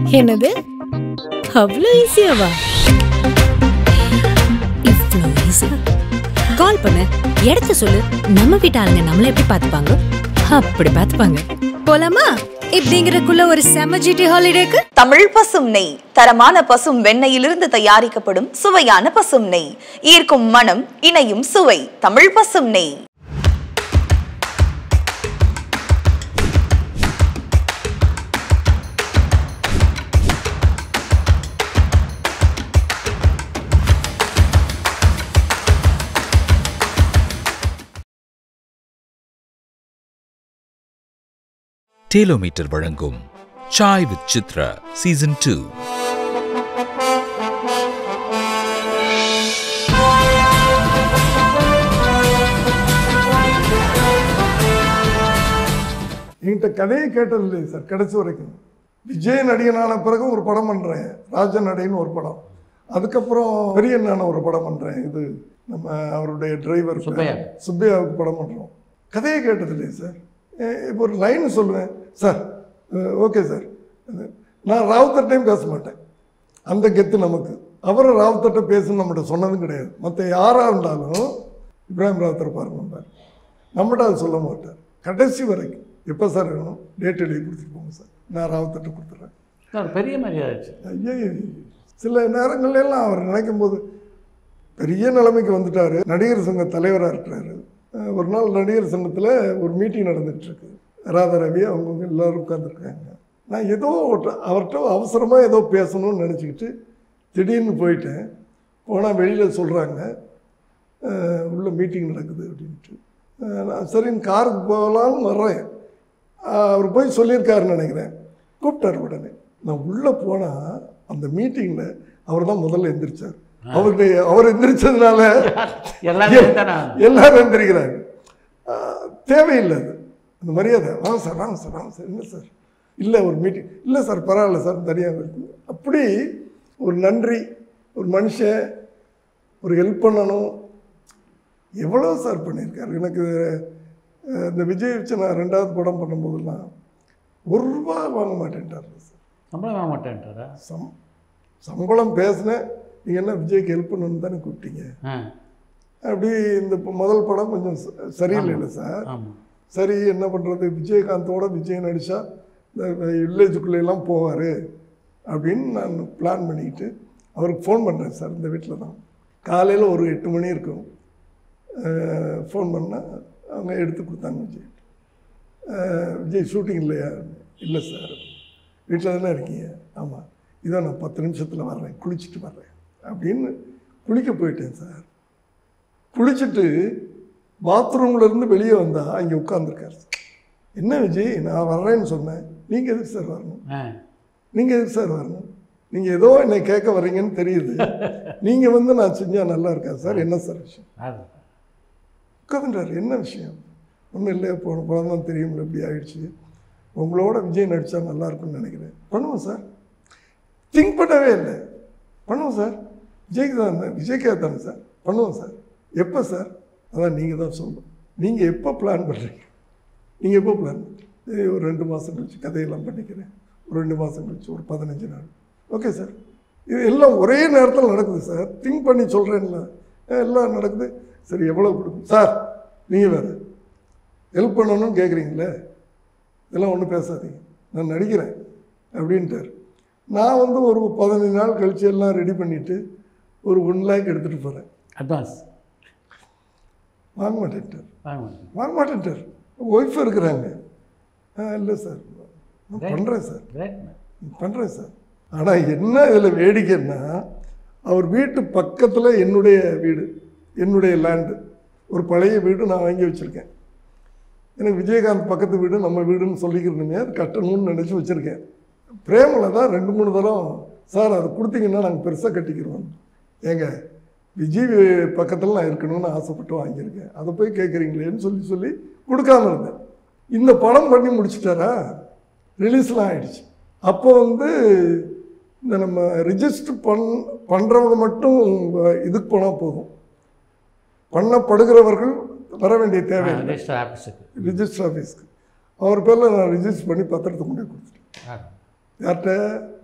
என்னது அவ்வளோ ஈஸியாவா இவ்வளோ ஈஸியா கால் பண்ணு இடத்த சொல்லு நம்ம வீட்டு ஆளுங்க நம்மள எப்படி பார்த்துப்பாங்க அப்படி பார்த்துப்பாங்க போலாமா இப்படிங்கிறக்குள்ள ஒரு செம ஜிடி ஹாலிடேக்கு தமிழ் பசும் நெய் தரமான பசும் வெண்ணெயிலிருந்து தயாரிக்கப்படும் சுவையான பசும் நெய் ஈர்க்கும் மனம் இணையும் சுவை தமிழ் பசும் நெய் டேலோமீட்டர் வழங்கும் chai with Chitra season two என்கிட்ட கதையை கேட்டது இல்லை சார் கடைசி வரைக்கும் விஜய் நடிகனான பிறகு ஒரு படம் பண்ணுறேன் ராஜன் நடைன்னு ஒரு படம் அதுக்கப்புறம் பெரியண்ணான ஒரு படம் பண்ணுறேன் இது நம்ம அவருடைய டிரைவர் சுப்பையா. சுப்பையாவுக்கு படம் பண்ணுறோம் கதையை கேட்டது இல்லையே சார் எ- இப்போ ஒரு லைன் சொல்லுவேன் சார் ஓகே சார் நான் ராவுத்தர்ட்டையும் பேச மாட்டேன் அந்த கெத்து நமக்கு அவரும் ராவுத்தர்ட்ட பேசுன்னு நம்மகிட்ட சொன்னதும் கிடையாது மற்ற யாராக இருந்தாலும் இப்ராஹிம் ராவுத்தர் பாருங்க நம்மகிட்ட அது சொல்ல மாட்டார் கடைசி வரைக்கும் எப்போ சார் வேணும் டேட் எழுதி கொடுத்துட்டு போங்க சார் நான் ராவுத்தர்ட்ட கொடுத்துட்றேன் சார் பெரிய மரியாதை ஆச்சு ஐயோ சில நேரங்கள்ல எல்லாம் அவர் நினைக்கும் போது பெரிய நிலைமைக்கு வந்துட்டாரு நடிகர் சங்க தலைவராக இருக்கிறாரு அஹ் ஒரு நாள் நடிகர் சங்கத்தில் ஒரு மீட்டிங் நடந்துட்டு இருக்கு ராதா ரவி அவங்கவுங்க எல்லாரும் உட்காந்துருக்காங்க நான் ஏதோ ஒருத்த- அவர்கிட்ட அவசரமாக ஏதோ பேசணும்னு நினச்சிக்கிட்டு திடீர்னு போயிட்டேன் போனால் வெளியில் சொல்கிறாங்க உள்ள மீட்டிங் நடக்குது அப்படின்ட்டு அஹ் நான் சரின்னு காருக்கு போகலான்னு வர்றேன் அஹ் அவர் போய் சொல்லியிருக்காருன்னு நினைக்கிறேன் கூப்பிட்டார் உடனே நான் உள்ளே போனால் அந்த மீட்டிங்கில் அவர் தான் முதல்ல எந்திரிச்சார் அவருடைய அவர் எந்திரிச்சதுனால எல்லாமே தானே எல்லாரும் எந்திரிக்கிறாங்க ஆஹ் தேவையில்லை அது அந்த மரியாதை வாங்க சார் வாங்க சார் வாங்க சார் என்ன சார் இல்லை ஒரு மீட்டிங் இல்லை சார் பரவாயில்ல சார் தனியாக இருக்கு அப்படி ஒரு நன்றி ஒரு மனுஷன் ஒரு ஹெல்ப் பண்ணணும் எவ்வளோ சார் பண்ணியிருக்காரு எனக்கு அஹ், இந்த விஜய் வச்சு நான் ரெண்டாவது படம் பண்ணும்போதெல்லாம் ஒரு ரூபா வாங்க மாட்டேன்ட்டார் சார் சம்பளம் வாங்க மாட்டேன்ட்டாரா சம் சம்பளம் பேசினேன் நீங்கள் என்ன விஜய்க்கு ஹெல்ப் பண்ணணும்னு தானே கூப்பிட்டீங்க ஆ அப்படி இந்த இப்ப முதல் படம் கொஞ்சம் ச- சரியில்லைல்ல சார் ஆமாம் சரி என்ன பண்ணுறது விஜயகாந்தோட விஜய் நடித்தா இந்த வில்லேஜுக்குள்ளே எல்லாம் போவார் அப்படின்னு நான் பிளான் பண்ணிக்கிட்டு அவருக்கு ஃபோன் பண்ணுறேன் சார் இந்த வீட்டில் தான் காலையில் ஒரு எட்டு மணி இருக்கும் ஃபோன் பண்ணால் அவங்க எடுத்து கொடுத்தாங்க விஜய் அஹ், விஜய் ஷூட்டிங் இல்லையா இல்லை சார் வீட்டில் தானே இருக்கீங்க ஆமாம் இதோ நான் பத்து நிமிஷத்தில் வர்றேன் குளிச்சுட்டு வர்றேன் அப்படின்னு குளிக்க போயிட்டேன் சார் குளிச்சுட்டு பாத்ரூம்ல இருந்து வெளியே வந்தா அங்கே உட்காந்துருக்காரு என்ன விஜய் நான் வர்றேன்னு சொன்னேன் நீங்கள் எதுக்கு சார் வரணும் ஆ நீங்கள் எதுக்கு சார் வரணும் நீங்கள் ஏதோ என்னை கேட்க வர்றீங்கன்னு தெரியுது நீங்கள் வந்து நான் செஞ்சால் நல்லா இருக்கா சார் என்ன சார் விஷயம் அது உட்காந்துட்டார் என்ன விஷயம் ஒன்றும் இல்லை போன படம் தான் தெரியும்ல இப்படி ஆயிடுச்சு உங்களோட விஜய் நடித்தா நல்லா இருக்கும்னு நினைக்கிறேன் பண்ணுவோம் சார் திங்க் பண்ணவே இல்லை பண்ணுவோம் சார் விஜய்க்கு தான் விஜய்க்காக தானே சார் பண்ணுவோம் சார் எப்போ சார் அதான் நீங்கள் தான் சொல்லணும் நீங்கள் எப்போ பிளான் பண்ணுறீங்க நீங்கள் எப்போ பிளான் பண்ணுறீங்க ஒரு ரெண்டு மாதம் கழிச்சு கதையெல்லாம் பண்ணிக்கிறேன் ஒரு ரெண்டு மாதம் கழிச்சு ஒரு பதினஞ்சு நாள் ஓகே சார் இது எல்லாம் ஒரே நேரத்தில் நடக்குது சார் திங்க் பண்ணி சொல்கிறேன்ல எல்லாம் நடக்குது சரி எவ்வளோ கொடுக்கும் சார் நீங்கள் வேறு ஹெல்ப் பண்ணணும்னு கேட்குறீங்களே இதெல்லாம் ஒன்றும் பேசாதீங்க நான் நடிக்கிறேன் அப்படின்ட்டார் நான் வந்து ஒரு பதினஞ்சு நாள் கழிச்சு எல்லாம் ரெடி பண்ணிவிட்டு ஒரு ஒன் லேக் எடுத்துகிட்டு போகிறேன் அட்வான்ஸ் வாங்க மாட்டேன்ட்டார் வாங்க மாட்டேன் வாங்க மாட்டேன்ட்டார் ஒய்ஃப் இருக்கிறாங்க ஆ இல்லை சார் நான் பண்ணுறேன் சார் கிரேட் பண்ணுறேன் சார் ஆனால் என்ன இதில் வேடிக்கைன்னா அவர் வீட்டு பக்கத்தில் என்னுடைய வீடு என்னுடைய லேண்டு ஒரு பழைய வீடு நான் வாங்கி வச்சுருக்கேன் எனக்கு விஜயகாந்த் பக்கத்து வீடு நம்ம வீடுன்னு சொல்லிக்கிறணுமே அது கட்டணும்னு நினச்சி வச்சுருக்கேன் பிரேமில் தான் ரெண்டு மூணு தரம் சார் அதை கொடுத்தீங்கன்னா நாங்கள் பெருசாக கட்டிக்கிறோம் ஏங்க விஜய் பக்கத்தில் நான் இருக்கணும்னு ஆசைப்பட்டு வாங்கியிருக்கேன் அதை போய் கேட்குறீங்களேன்னு சொல்லி சொல்லி கொடுக்காம இருந்தேன் இந்த படம் பண்ணி முடிச்சிட்டாரா ரிலீஸ்லாம் ஆயிடுச்சு அப்போ வந்து இந்த நம்ம ரிஜிஸ்டர் பண் பண்ணுறவங்க மட்டும் இதுக்கு போனால் போதும் பண்ணப்படுகிறவர்கள் வர வேண்டிய தேவையில்லை ரெஜிஸ்டர் ஆஃபீஸுக்கு ரிஜிஸ்டர் ஆஃபீஸ்க்கு அவர் பேரில் நான் ரிஜிஸ்டர் பண்ணி பத்திரத்தை கொண்டு போய் கொடுத்துட்டேன் ஆ யார்கிட்ட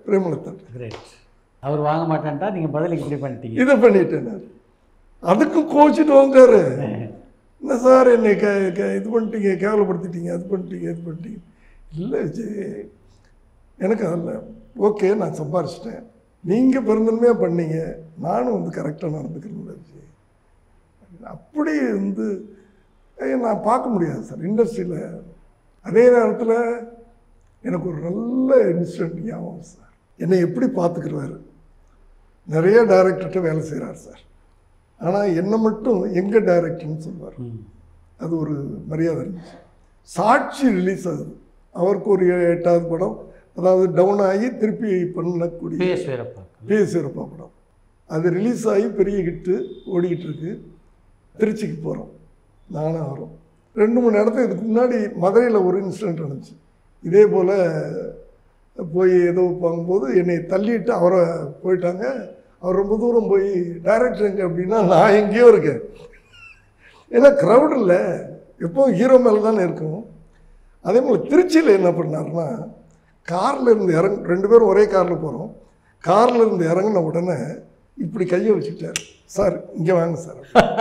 பிரேமலதா கிரேட் அவர் வாங்க மாட்டேன்ட்டா நீங்கள் பதிலுக்கு இப்படி பண்ணிட்டீங்க இதை பண்ணிட்டேன் நான் அதுக்கும் கோச்சிட்டு வந்தாரு என்ன சார் என்னை க க இது பண்ணிட்டீங்க கேவலப்படுத்திட்டீங்க அது பண்ணிட்டீங்க இது பண்ணிட்டீங்க இல்லை விஜய் எனக்கு அதில் ஓகே நான் சம்பாரிச்சிட்டேன் நீங்கள் பெருந்தன்மையாக பண்ணீங்க நானும் வந்து கரெக்டாக நடந்துக்கிறேன்ல விஜய் அப்படி வந்து ஐயா, நான் பார்க்க முடியாது சார் இண்டஸ்ட்ரியில் அதே நேரத்தில் எனக்கு ஒரு நல்ல இன்சிடென்ட் ஞாபகம் சார் என்னை எப்படி பார்த்துக்கிறாரு நிறைய டைரக்டர்கிட்ட வேலை செய்கிறார் சார் ஆனால் என்னை மட்டும் எங்கள் டைரக்டர்னு சொல்லுவார் அது ஒரு மரியாதை இருந்துச்சு சாட்சி ரிலீஸ் ஆகுது அவருக்கு ஒரு எட்டாவது படம் அதாவது டவுன் ஆகி திருப்பி பண்ணக்கூடிய பிஎஸ் வீரப்பா பிஎஸ் வீரப்பா படம் அது ரிலீஸ் ஆகி பெரிய ஹிட்டு ஓடிக்கிட்டு இருக்கு திருச்சிக்கு போகிறோம் நானும் வரோம் ரெண்டு மணி நேரத்துக்கு இதுக்கு முன்னாடி மதுரையில் ஒரு இன்சிடென்ட் நடந்துச்சு இதே போல் போய் ஏதோ போகும்போது என்னை தள்ளிட்டு அவரை போயிட்டாங்க அவர் ரொம்ப தூரம் போய் டைரக்டர் எங்கே அப்படின்னா நான் எங்கேயோ இருக்கேன் ஏன்னா க்ரௌட் இல்லை எப்போ ஹீரோ மேலே தானே இருக்கும் அதே போல் திருச்சியில் என்ன பண்ணாருன்னா காரில் இருந்து இறங்க ரெண்டு பேரும் ஒரே காரில் போகிறோம் காரில் இருந்து இறங்கின உடனே இப்படி கையை வச்சுட்டார் சார் இங்கே வாங்க சார்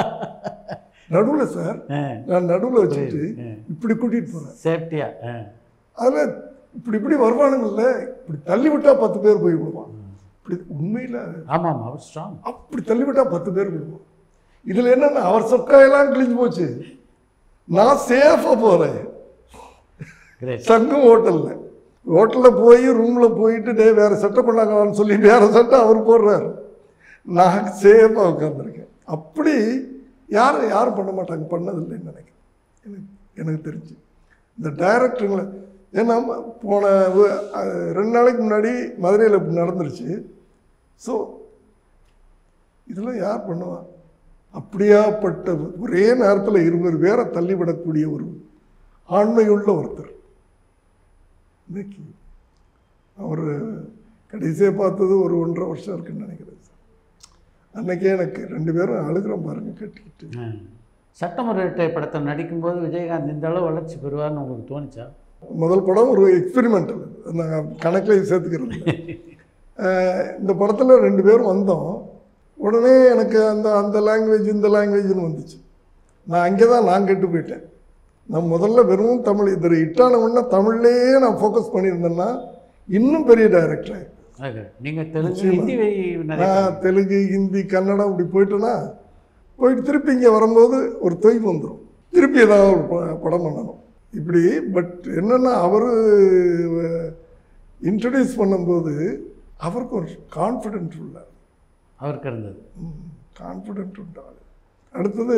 நடுவில் சார் நான் நடுவில் வச்சுட்டு இப்படி கூட்டிகிட்டு போகிறேன் சேஃப்டியா அதில் இப்படி இப்படி வருவானுங்கள்ல இப்படி தள்ளி விட்டா பத்து பேர் போய் விடுவான் இப்படி உண்மையில் ஆமாம் ஆமாம் அவர் ஸ்ட்ராங் அப்படி தள்ளி விட்டா பத்து பேர் விடுவான் இதில் என்னன்னா அவர் சொக்காயெல்லாம் கிழிஞ்சு போச்சு நான் சேஃபாக போகிறேன் கிரேட் சங்கம் ஹோட்டலில் ஹோட்டலில் போய் ரூமில் போயிட்டு டே வேறு சட்டை பண்ணாங்களான்னு சொல்லி வேறு சட்டை அவர் போடுறாரு நான் சேஃபாக உட்காந்துருக்கேன் அப்படி யாரும் யாரும் பண்ண மாட்டாங்க பண்ணதில்லைன்னு நினைக்கிறேன் எனக்கு எனக்கு தெரிஞ்சு இந்த டைரக்டருங்களை ஏன்னா போன வ- அஹ் ரெண்டு நாளைக்கு முன்னாடி மதுரையில் இப்படி நடந்துருச்சு ஸோ இதெல்லாம் யார் பண்ணுவா அப்படியாப்பட்ட ஒரே நேரத்தில் இருவர் வேற தள்ளிவிடக்கூடிய ஒரு ஆண்மையுள்ள ஒருத்தர் இன்னைக்கு அவர் கடைசியாக பார்த்தது ஒரு ஒன்றரை வருஷம் இருக்குன்னு நினைக்கிறேன் சார் அன்னைக்கே எனக்கு ரெண்டு பேரும் அழுகிறோம் பாருங்க கட்டிக்கிட்டு சட்டமுறை படத்தை நடிக்கும்போது விஜயகாந்த் இந்த அளவு வளர்ச்சி பெறுவார்னு உங்களுக்கு தோணுச்சா முதல் படம் ஒரு எக்ஸ்பெரிமெண்டல் நாங்கள் கணக்கில் சேர்த்துக்கிறது இல்ல. அஹ் இந்த படத்தில் ரெண்டு பேரும் வந்தோம் உடனே எனக்கு அந்த அந்த லாங்குவேஜ் இந்த லாங்குவேஜ்னு வந்துச்சு நான் அங்கே தான் நான் கெட்டு போயிட்டேன் நான் முதல்ல வெறும் தமிழ் இது ஹிட்டான உடனே தமிழ்லேயே நான் ஃபோக்கஸ் பண்ணியிருந்தேன்னா இன்னும் பெரிய டைரக்டர் அது நீங்கள் தெலுங்கு நிச்சயமா. ஹிந்தி வை- நிறைய நான் தெலுங்கு ஹிந்தி கன்னடம் இப்படி போயிட்டேன்னா போயிட்டு திருப்பி இங்கே வரும்போது ஒரு தொய்வு வந்துடும் திருப்பி ஏதாவது ஒரு ப- படம் பண்ணணும் இப்படி பட் என்னென்னா அவர் இன்ட்ரடியூஸ் பண்ணும்போது அவருக்கு ஒரு கான்ஃபிடென்ட் உள்ள அவருக்கு இருந்தது கான்ஃபிடென்ட் உண்டாள் அடுத்தது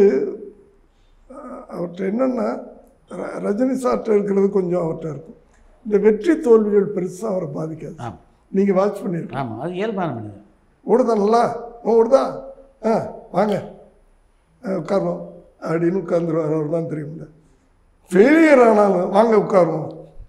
அஹ், அவர்கிட்ட என்னென்னா ர- ரஜினி சார்ட்ட இருக்கிறது கொஞ்சம் அவர்கிட்ட இருக்கும் இந்த வெற்றி தோல்விகள் பெருசாக அவரை பாதிக்காது ஆமாம் நீங்கள் வாட்ச் பண்ணியிருக்கீங்க ஆமாம் அது இயல்பான மனிதன் ஓடுதா நல்லா ஓ ஓடுதா ஆ வாங்க ஆ, உட்காருவோம் அப்படின்னு உட்காந்துருவார் அவர் தான் தெரியும்ல ஃபெயிலியர் ஆனாலும் வாங்க உட்காருவோம்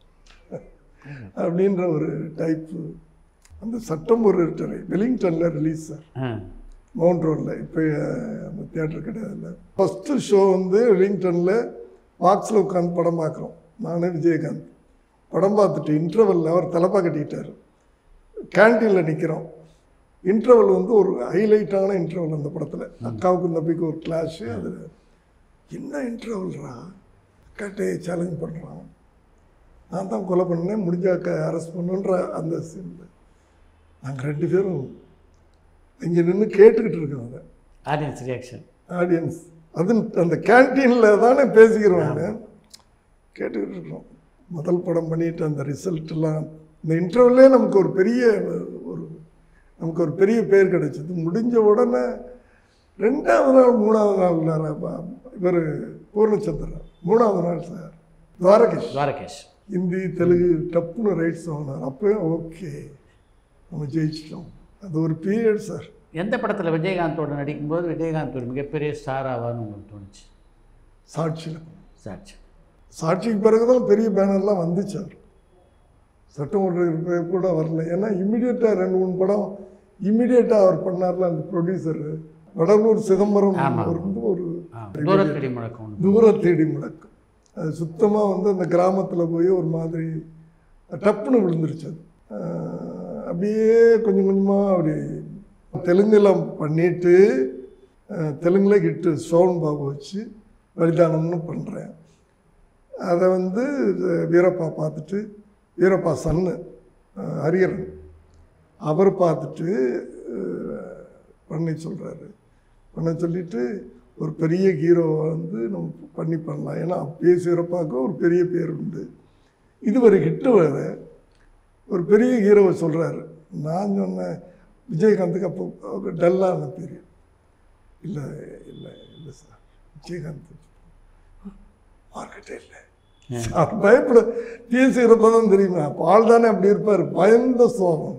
அப்படின்ற ஒரு டைப்பு அந்த சட்டம் ஒரு திரை வெலிங்டனில் ரிலீஸ் சார் ஆ மவுண்ட் ரோடில் இப்போ அந்த தியேட்டர் கிடையாதுல்ல ஃபஸ்ட்டு ஷோ வந்து வெலிங்டனில் பாக்ஸில் உட்காந்து படம் பார்க்குறோம் நானே விஜயகாந்த் படம் பார்த்துட்டு இன்டர்வலில் அவர் தலைப்பா கட்டிக்கிட்டார் கேன்டீனில் நிற்கிறோம் இன்டர்வல் வந்து ஒரு ஹைலைட்டான இன்டர்வல் அந்த படத்தில் அக்காவுக்கும் தம்பிக்கு ஒரு கிளாஷு அது என்ன இன்டர்வல்ரா அக்காட்டே சேலஞ்ச் பண்ணுறான் நான் தான் கொலை பண்ணேன் முடிஞ்சாக்க அரெஸ்ட் பண்ணுன்ற அந்த சீனில் நாங்கள் ரெண்டு பேரும் இங்கே நின்று கேட்டுக்கிட்டு இருக்கோம் அதை ஆடியன்ஸ் ரியாக்ஷன் ஆடியன்ஸ் அது அந்த கேன்டீனில் தானே பேசிக்கிறோம் கேட்டுக்கிட்டு இருக்கோம் முதல் படம் பண்ணிட்டு அந்த ரிசல்ட்லாம் இந்த இன்டர்வியூலே நமக்கு ஒரு பெரிய ஒரு நமக்கு ஒரு பெரிய பேர் கிடைச்சது முடிஞ்ச உடனே ரெண்டாவது நாள் மூணாவது நாள் இவர் பூர்ணச்சந்திரன் மூணாவது நாள் சார் துவாரகேஷ் துவாரகேஷ் ஹிந்தி தெலுங்கு டப்புன்னு ரைட்ஸ் வாங்கினார் அப்போயே ஓகே நம்ம ஜெயிச்சிட்டோம் அது ஒரு பீரியட் சார் எந்த படத்தில் விஜயகாந்தோட நடிக்கும்போது விஜயகாந்த் ஒரு மிகப்பெரிய ஸ்டார் ஆவார்னு உங்களுக்கு தோணுச்சு சாட்சியில் சாட்சி சாட்சிக்கு பிறகு தான் பெரிய பேனர்லாம் வந்துச்சு அவர் சட்டம் ஒன்று கூட வரல ஏன்னா இம்மிடியட்டாக ரெண்டு மூணு படம் இம்மிடியட்டாக அவர் பண்ணார்ல அந்த ப்ரொடியூசர் வடலூர் சிதம்பரம் ஆமா. அவர் வந்து ஒரு தூரத்தடி முழக்கம் ஒன்று தூர தேடி முழக்கம் அது சுத்தமாக வந்து அந்த கிராமத்தில் போய் ஒரு மாதிரி டப்புன்னு விழுந்துருச்சு அது ஆஹ் அப்படியே கொஞ்சம் கொஞ்சமாக அப்படி தெலுங்குல பண்ணிட்டு அஹ், தெலுங்குல ஹிட்டு சோன் பாபு வச்சு பலிதானம்னு பண்ணுறேன் அதை வந்து அஹ், வீரப்பா பார்த்துட்டு வீரப்பா சன்னு அஹ், ஹரிஹரன் அவர் பார்த்துட்டு அஹ், பண்ணி சொல்கிறாரு பண்ண சொல்லிட்டு ஒரு பெரிய ஹீரோவை வந்து நம்ம பண்ணி பண்ணலாம் ஏன்னா அப்பயே சிறப்பாக ஒரு பெரிய பேர் உண்டு இது ஒரு ஹிட்டு வேறு ஒரு பெரிய ஹீரோவை சொல்கிறாரு நான் சொன்னேன் விஜயகாந்துக்கு அப்போ அவர் டல்லான பேர் இல்லை இல்லை இல்லை சார் விஜயகாந்த் மார்க்கெட்டே இல்லை சார் பயப்பட பேசுகிறப்ப தான் தெரியுமா அப்போ ஆள் தானே அப்படி இருப்பார் பயந்த சோகம்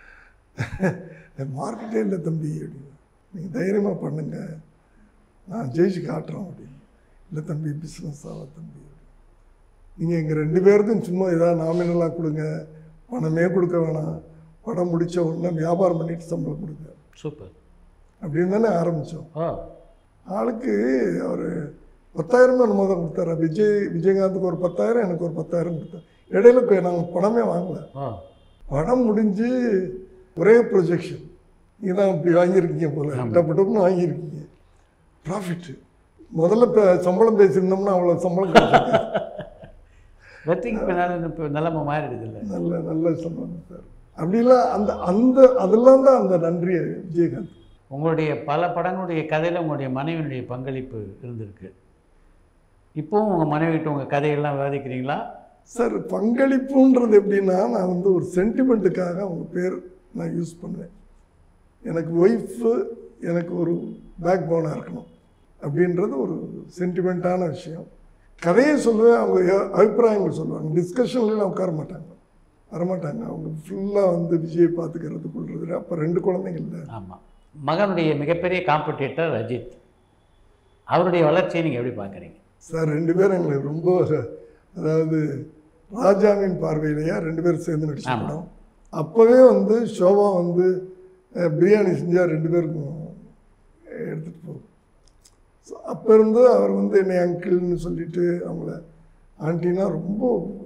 மார்க்கெட்டே இல்லை தம்பி அப்படின்னு நீங்கள் தைரியமாக பண்ணுங்க நான் ஜெயிச்சு காட்டுறோம் அப்படின்னு இல்லை தம்பி பிஸ்னஸ் ஆவா தம்பி நீங்கள் எங்கள் ரெண்டு பேருக்கும் சும்மா ஏதாவது நாமினலாக கொடுங்க பணமே கொடுக்க வேணாம் படம் முடிச்ச உடனே வியாபாரம் பண்ணிட்டு சம்பளம் கொடுங்க சூப்பர் அப்படின்னு தானே ஆரம்பித்தோம் ஓ ஆளுக்கு ஒரு பத்தாயிரம் என்னமோ தான் கொடுத்தாரு விஜய் விஜயகாந்துக்கு ஒரு பத்தாயிரம் எனக்கு ஒரு பத்தாயிரம் கொடுத்தாரு இடையில இப்போ நாங்கள் பணமே வாங்கல ஓ படம் முடிஞ்சு ஒரே ப்ரொஜெக்ஷன் நீங்கள் தான் இப்படி வாங்கியிருக்கீங்க போல டப்பு வாங்கியிருக்கீங்க ப்ராஃபிட்டு முதல்ல இப்போ சம்பளம் பேசியிருந்தோம்னா அவ்வளோ சம்பளம் கிடைச்சிருக்காது. வெற்றிக்கு பின்னால் இப்போ நிலைமை மாறிடுது இல்லை நல்ல நல்ல சம்பளம் சார் அப்படிலாம் அந்த அந்த அதெல்லாம் தான் அந்த நன்றி விஜயகாந்த் உங்களுடைய பல படங்களுடைய கதையில் உங்களுடைய மனைவியினுடைய பங்களிப்பு இருந்திருக்கு இப்போவும் உங்கள் மனைவிட்டு உங்கள் கதையெல்லாம் விவாதிக்கிறீங்களா சார் பங்களிப்புன்றது எப்படின்னா நான் வந்து ஒரு சென்டிமெண்ட்டுக்காக அவங்க பேர் நான் யூஸ் பண்ணுவேன் எனக்கு ஒய்ஃபு எனக்கு ஒரு பேக் போனாக இருக்கணும் அப்படின்றது ஒரு சென்டிமெண்ட்டான விஷயம் கதையை சொல்லுவேன் அவங்க யோ- அபிப்பிராயங்கள் சொல்லுவாங்க டிஸ்கஷன்லாம் உட்கார மாட்டாங்க வரமாட்டாங்க அவங்க ஃபுல்லாக வந்து விஜயை பார்த்துக்கிறது கொள்வது அப்போ ரெண்டு குழந்தைங்க இல்லை ஆமாம் மகனுடைய மிகப்பெரிய காம்படிட்டர் அஜித் அவருடைய வளர்ச்சியை நீங்கள் எப்படி பார்க்குறீங்க சார் ரெண்டு பேரும் எங்களுக்கு ரொம்ப அதாவது ராஜாவின் பார்வையிலையா ரெண்டு பேரும் சேர்ந்து நடிச்ச ஆமா. படம் அப்போவே வந்து ஷோபா வந்து அஹ், பிரியாணி செஞ்சால் ரெண்டு பேருக்கும் எடுத்துகிட்டு போகும் ஸோ அப்போ இருந்து அவர் வந்து என்னை அங்கிள்னு சொல்லிட்டு அவங்கள ஆண்டினா ரொம்ப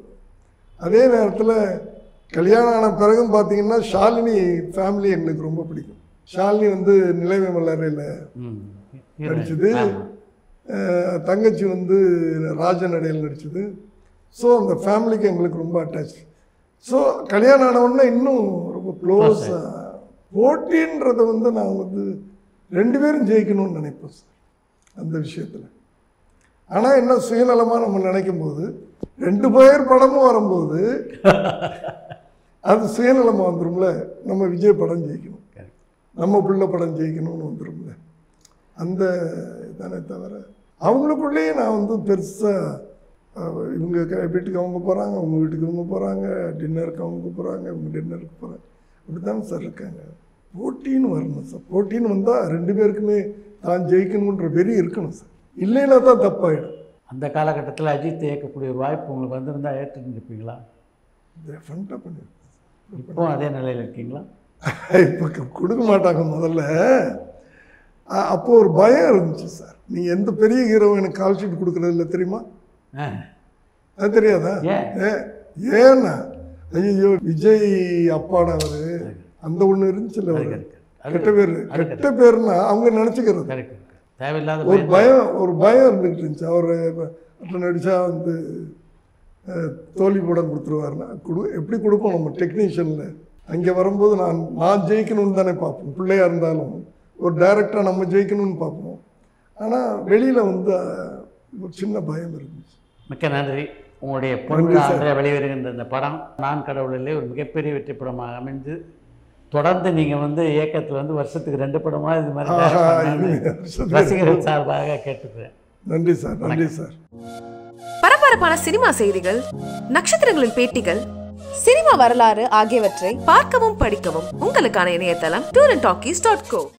அதே நேரத்தில் கல்யாணம் ஆன பிறகும் பார்த்தீங்கன்னா ஷாலினி ஃபேமிலி எங்களுக்கு ரொம்ப பிடிக்கும் ஷாலினி வந்து நிலைமை மலரையில் ம் நடிச்சது ஆமா. அஹ் தங்கச்சி வந்து ராஜன் அடையில் நடிச்சது ஸோ அந்த ஃபேமிலிக்கு எங்களுக்கு ரொம்ப அட்டாச் ஸோ கல்யாணம் ஆன உடனே இன்னும் ரொம்ப க்ளோஸாக போட்டின்றதை வந்து நான் வந்து ரெண்டு பேரும் ஜெயிக்கணும்னு நினைப்போம் சார் அந்த விஷயத்தில் ஆனால் என்ன சுயநலமாக நம்ம நினைக்கும் போது ரெண்டு பேர் படமும் வரும்போது அது சுயநலமாக வந்துரும்ல நம்ம விஜய் படம் ஜெயிக்கணும் Correct. நம்ம பிள்ளை படம் ஜெயிக்கணும்னு வந்துரும்ல அந்த இதானே தவிர அவங்களுக்குள்ளேயே நான் வந்து பெருசாக இவங்க க- வீட்டுக்கு அவங்க போகிறாங்க அவங்க வீட்டுக்கு இவங்க போகிறாங்க டின்னருக்கு அவங்க போகிறாங்க இவங்க டின்னருக்கு போகிறாங்க அப்படி தானே சார் இருக்காங்க போட்டின்னு வரணும் சார் போட்டின்னு வந்தால் ரெண்டு பேருக்குமே தான் ஜெயிக்கணுன்ற வெறி இருக்கணும் சார் இல்லைன்னா தான் தப்பாயிடும் அந்த காலகட்டத்தில் அஜித் இயக்கக்கூடிய ஒரு வாய்ப்பு உங்களுக்கு வந்திருந்தால் ஏற்றுட்டு இருப்பீங்களா டெஃபனட்டாக பண்ணியிருக்கேன் இப்போ அதே நிலையில் இருக்கீங்களா இப்போ கொடுக்க மாட்டாங்க முதல்ல அ- அப்போ ஒரு பயம் இருந்துச்சு சார் நீங்கள் எந்த பெரிய ஹீரோயினுக்கு கால் ஷீட் கொடுக்குறது இல்லை தெரியுமா ஆ அது தெரியாதா ஏன்? ஏ ஏன்னா ஐயோ விஜய் அப்பாடா அவரு அந்த ஒன்று இருந்துச்சுல்ல அவரு இருக்கு. அது கெட்ட பேர் அது கெட்ட பேர்னா அவங்க நினச்சிக்கிறது கரெக்ட் தேவையில்லாத ஒரு பயந்து- பயம் ஒரு பயம் இருந்துகிட்டு இருந்துச்சு அவர் அப்படி நடித்தா வந்து அஹ், தோல்வி படம் கொடுத்துருவாருன்னா கொடு எப்படி கொடுப்போம் நம்ம டெக்னீஷியனில் அங்கே வரும்போது நான் நான் ஜெயிக்கணும்னு தானே பார்ப்போம் பிள்ளையாக இருந்தாலும் ஒரு டைரக்டராக நம்ம ஜெயிக்கணும்னு பார்ப்போம் ஆனால் வெளியில் வந்து அஹ், ஒரு சின்ன பயம் இருந்துச்சு மிக்க நன்றி உங்களுடைய நன்றி பொருள் சார். ஆந்திர வெளிவருகின்ற இந்த படம் நான் கடவுளிலே ஒரு மிகப்பெரிய வெற்றி படமாக அமைந்து தொடர்ந்து நீங்கள் வந்து இயக்கத்தில் வந்து வருஷத்துக்கு ரெண்டு படமாக இது மாதிரி ஆஹா, direct பண்ணணும்னு இனிமே வருஷத்துக்கு ரசிகர்கள் சார்பாக கேட்டுக்கிறேன் நன்றி சார் நன்றி சார் பரபரப்பான சினிமா செய்திகள் நட்சத்திரங்களின் பேட்டிகள் சினிமா வரலாறு ஆகியவற்றை பார்க்கவும் படிக்கவும் உங்களுக்கான இணையதளம் tour and talkies dot go